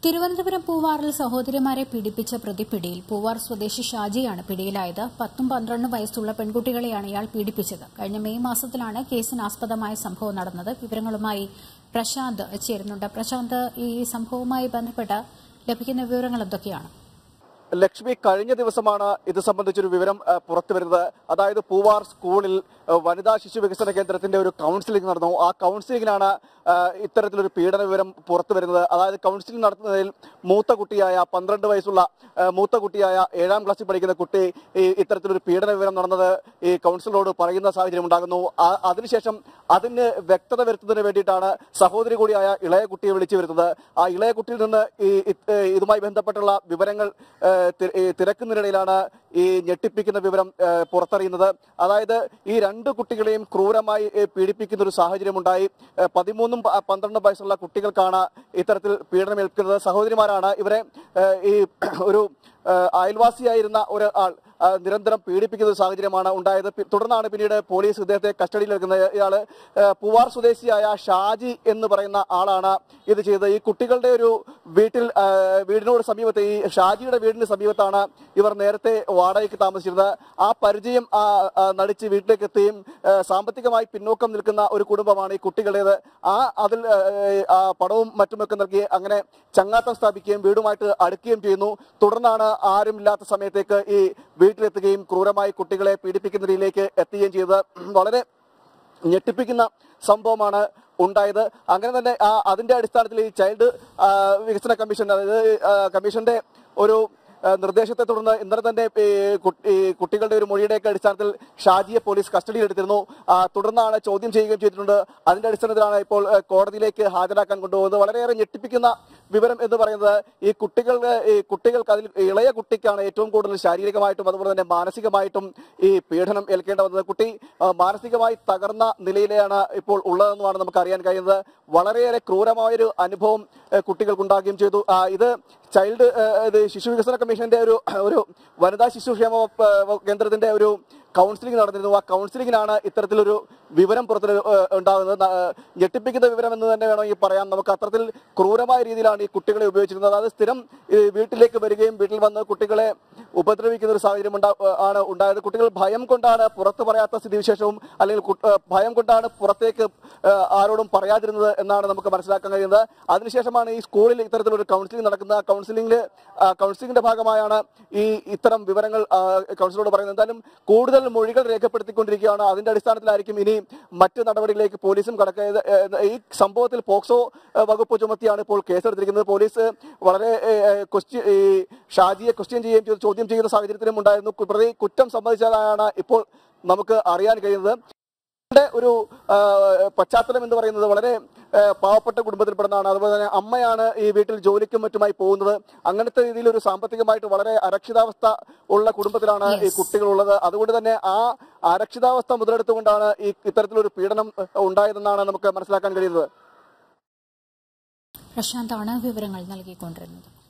തിരുവനന്തപുരം പൂവാറിൽ സഹോദരിമാരെ പീഡിപ്പിച്ച പ്രതി പിടിയിൽ പൂവാർ സ്വദേശി ഷാജിയാണ് പിടിയിലായത് പത്തും പന്ത്രണ്ടും വയസ്സുള്ള പെൺകുട്ടികളെയാണ് ഇയാൾ പീഡിപ്പിച്ചത് കഴിഞ്ഞ മെയ് മാസത്തിലാണ് കേസിനാസ്പദമായ സംഭവം നടന്നത് വിവരങ്ങളുമായി പ്രശാന്ത് ചേരുന്നുണ്ട് പ്രശാന്ത് ഈ സംഭവവുമായി ബന്ധപ്പെട്ട് ലഭിക്കുന്ന വിവരങ്ങൾ എന്തൊക്കെയാണ് ലക്ഷ്മി കഴിഞ്ഞ ദിവസമാണ് ഇത് സംബന്ധിച്ചൊരു വിവരം ഏഹ്, പുറത്തു വരുന്നത് അതായത് പൂവാർ സ്കൂളിൽ ഏഹ്, വനിതാ ശിശു വികസന കേന്ദ്രത്തിന്റെ ഒരു കൗൺസിലിംഗ് നടന്നു ആ കൗൺസിലിംഗിലാണ് ഏഹ്, ഇത്തരത്തിലൊരു പീഡന വിവരം പുറത്തു വരുന്നത് അതായത് കൗൺസിലിംഗ് നടത്തുന്നതിൽ മൂത്ത കുട്ടിയായ പന്ത്രണ്ട് വയസ്സുള്ള ഏഹ്, മൂത്ത കുട്ടിയായ ഏഴാം ക്ലാസ്സിൽ പഠിക്കുന്ന കുട്ടി ഈ ഇത്തരത്തിലൊരു പീഡന വിവരം നടന്നത് ഈ കൗൺസിലറോട് പറയുന്ന സാഹചര്യം ഉണ്ടാകുന്നു ആ- അതിനുശേഷം അതിന് വ്യക്തത വരുത്തുന്നതിന് വേണ്ടിയിട്ടാണ് സഹോദരി കൂടിയായ ഇളയ കുട്ടിയെ വിളിച്ചു വരുന്നത് ആ ഇളയ കുട്ടിയിൽ നിന്ന് ഈ ഇത്- ഏഹ് ഇതുമായി ബന്ധപ്പെട്ടുള്ള വിവരങ്ങൾ ഏഹ്, തി- ഈ തിരക്കുന്നതിനിടയിലാണ് ഈ ഞെട്ടിപ്പിക്കുന്ന വിവരം ഏഹ്, പുറത്തറിയുന്നത് അതായത് ഈ രണ്ട് കുട്ടികളെയും ക്രൂരമായി ഏഹ്, പീഡിപ്പിക്കുന്ന ഒരു സാഹചര്യമുണ്ടായി ഏഹ്, പതിമൂന്നും പ- പന്ത്രണ്ടും വയസ്സുള്ള കുട്ടികൾക്കാണ് ഇത്തരത്തിൽ പീഡനമേൽക്കുന്നത് സഹോദരിമാരാണ് ഇവരെ ഏഹ്, ഈ ഒരു ഏഹ്, അയൽവാസിയായിരുന്ന ഒരാൾ ആ, നിരന്തരം പീഡിപ്പിക്കുന്ന ഒരു സാഹചര്യമാണ് ഉണ്ടായത് പി- തുടർന്നാണ് പിന്നീട് പോലീസ് ഇദ്ദേഹത്തെ കസ്റ്റഡിയിൽ എടുക്കുന്നത് ഇയാള് ഏഹ്, പൂവാർ സ്വദേശിയായ ഷാജി എന്ന് പറയുന്ന ആളാണ് ഇത് ചെയ്തത് ഈ കുട്ടികളുടെ ഒരു വീട്ടിൽ ഏഹ്, വീടിനോട് സമീപത്ത് ഈ ഷാജിയുടെ വീടിന് സമീപത്താണ് ഇവർ നേരത്തെ വാടകയ്ക്ക് താമസിച്ചിരുന്നത് ആ പരിചയം ആ, ആ, നടിച്ച് വീട്ടിലേക്ക് എത്തുകയും ഏഹ്, സാമ്പത്തികമായി പിന്നോക്കം നിൽക്കുന്ന ഒരു കുടുംബമാണ് ഈ കുട്ടികളുടേത് ആ അതിൽ ഏഹ്, ആ പണവും മറ്റുമൊക്കെ നൽകി അങ്ങനെ ചങ്ങാത്തം സ്ഥാപിക്കുകയും വീടുമായിട്ട് അടുക്കുകയും ചെയ്യുന്നു തുടർന്നാണ് ആരും ഇല്ലാത്ത സമയത്തേക്ക് ഈ വീട്ടിലെത്തുകയും ക്രൂരമായി കുട്ടികളെ പീഡിപ്പിക്കുന്ന രീതിയിലേക്ക് എത്തുകയും ചെയ്തത് വളരെ ഞെട്ടിപ്പിക്കുന്ന സംഭവമാണ് ഉണ്ടായത് അങ്ങനെ തന്നെ ആ അതിന്റെ അടിസ്ഥാനത്തിൽ ഈ ചൈൽഡ് ആ, വികസന കമ്മീഷൻ അതായത് ആ, കമ്മീഷന്റെ ഒരു ആ, നിർദ്ദേശത്തെ തുടർന്ന് ഇന്നലെ തന്നെ ഈ കു- ഈ കുട്ടികളുടെ ഒരു മൊഴിയുടെയൊക്കെ അടിസ്ഥാനത്തിൽ ഷാജിയെ പോലീസ് കസ്റ്റഡിയിൽ എടുത്തിരുന്നു ആ, തുടർന്നാണ് ചോദ്യം ചെയ്യുകയും ചെയ്തിട്ടുണ്ട് അതിന്റെ അടിസ്ഥാനത്തിലാണ് ഇപ്പോൾ ആ, കോടതിയിലേക്ക് ഹാജരാക്കാൻ കൊണ്ടുപോകുന്നത് വളരെയേറെ ഞെട്ടിപ്പിക്കുന്ന വിവരം എന്ന് പറയുന്നത് ഈ കുട്ടികളുടെ ഈ കുട്ടികൾക്ക് അതിൽ ഇളയ കുട്ടിക്കാണ് ഏറ്റവും കൂടുതൽ ശാരീരികമായിട്ടും അതുപോലെ തന്നെ മാനസികമായിട്ടും ഈ പീഡനം ഏൽക്കേണ്ട വന്നത് കുട്ടി ആ, മാനസികമായി തകർന്ന നിലയിലാണ് ഇപ്പോൾ ഉള്ളതെന്നുമാണ് നമുക്ക് അറിയാൻ കഴിയുന്നത് വളരെയേറെ ക്രൂരമായൊരു അനുഭവം ആ, കുട്ടികൾക്കുണ്ടാകുകയും ചെയ്തു ആ, ഇത് ചൈൽഡ് ആ, ഇത് ശിശു വികസന കമ്മീഷന്റെ ഒരു ഒരു വനിതാ ശിശുക്ഷേമ ആ, കേന്ദ്രത്തിന്റെ ഒരു കൗൺസിലിംഗ് നടന്നിരുന്നു ആ കൗൺസിലിംഗിനാണ് ഇത്തരത്തിലൊരു വിവരം പുറത്ത് ഏഹ്, ഉണ്ടാകുന്നത് ന- ഏഹ്, ഞെട്ടിപ്പിക്കുന്ന വിവരം എന്ന് തന്നെ വേണമെങ്കിൽ പറയാം നമുക്ക് അത്തരത്തിൽ ക്രൂരമായ രീതിയിലാണ് ഈ കുട്ടികളെ ഉപയോഗിച്ചിരുന്നത് അത് സ്ഥിരം ഈ വീട്ടിലേക്ക് വരികയും വീട്ടിൽ വന്ന് കുട്ടികളെ ഉപദ്രവിക്കുന്ന ഒരു സാഹചര്യം ഉണ്ടാ- ഏഹ്, ആണ് ഉണ്ടായത് കുട്ടികൾ ഭയം കൊണ്ടാണ് പുറത്തു പറയാത്ത സ്ഥിതിവിശേഷവും അല്ലെങ്കിൽ കു- ഏഹ്, ഭയം കൊണ്ടാണ് പുറത്തേക്ക് ഏഹ്, ആരോടും പറയാതിരുന്നത് എന്നാണ് നമുക്ക് മനസ്സിലാക്കാൻ കഴിയുന്നത് അതിനുശേഷമാണ് ഈ സ്കൂളിൽ ഇത്തരത്തിലൊരു കൗൺസിലിംഗ് നടക്കുന്നത് ആ കൗൺസിലിംഗിൽ കൗൺസിലിംഗിന്റെ ഭാഗമായാണ് ഈ ഇത്തരം വിവരങ്ങൾ ആ, കൗൺസിലറോട് പറയുന്നത് എന്തായാലും കൂടുതൽ മൊഴികൾ രേഖപ്പെടുത്തിക്കൊണ്ടിരിക്കുകയാണ് അതിന്റെ അടിസ്ഥാനത്തിലായിരിക്കും ഇനി മറ്റ് നടപടികളിലേക്ക് പോലീസും കടക്കുക ഈ സംഭവത്തിൽ പോക്സോ ഏഹ്, വകുപ്പ് ചുമത്തിയാണ് ഇപ്പോൾ കേസെടുത്തിരിക്കുന്നത് പോലീസ് വളരെ ഏഹ്, ക്വസ്റ്റ്യൻ ഈ ഷാജിയെ ക്വസ്റ്റ്യൻ ചെയ്യുകയും ചെയ്തു ചോദ്യം ചെയ്യുന്ന സാഹചര്യത്തിലും ഉണ്ടായിരുന്നു കു- പ്രതി കുറ്റം സമ്മതിച്ചതാണ് ഇപ്പോൾ നമുക്ക് അറിയാൻ കഴിയുന്നത് യുടെ ഒരു ആ, പശ്ചാത്തലം എന്ന് പറയുന്നത് വളരെ ആ, പാവപ്പെട്ട കുടുംബത്തിൽപ്പെടുന്നതാണ് അതുപോലെ തന്നെ അമ്മയാണ് ഈ വീട്ടിൽ ജോലിക്കും മറ്റുമായി പോകുന്നത് അങ്ങനത്തെ രീതിയിൽ ഒരു സാമ്പത്തികമായിട്ട് വളരെ അരക്ഷിതാവസ്ഥ ഉള്ള കുടുംബത്തിലാണ് ഈ Yes. കുട്ടികളുള്ളത് അതുകൊണ്ട് തന്നെ ആ അരക്ഷിതാവസ്ഥ മുതലെടുത്തുകൊണ്ടാണ് ഈ ഇത്തരത്തിലൊരു പീഡനം ആ, ഉണ്ടായതെന്നാണ് നമുക്ക് മനസ്സിലാക്കാൻ കഴിയുന്നത് പ്രശാന്താണ് വിവരങ്ങൾ നൽകിക്കൊണ്ടിരുന്നത്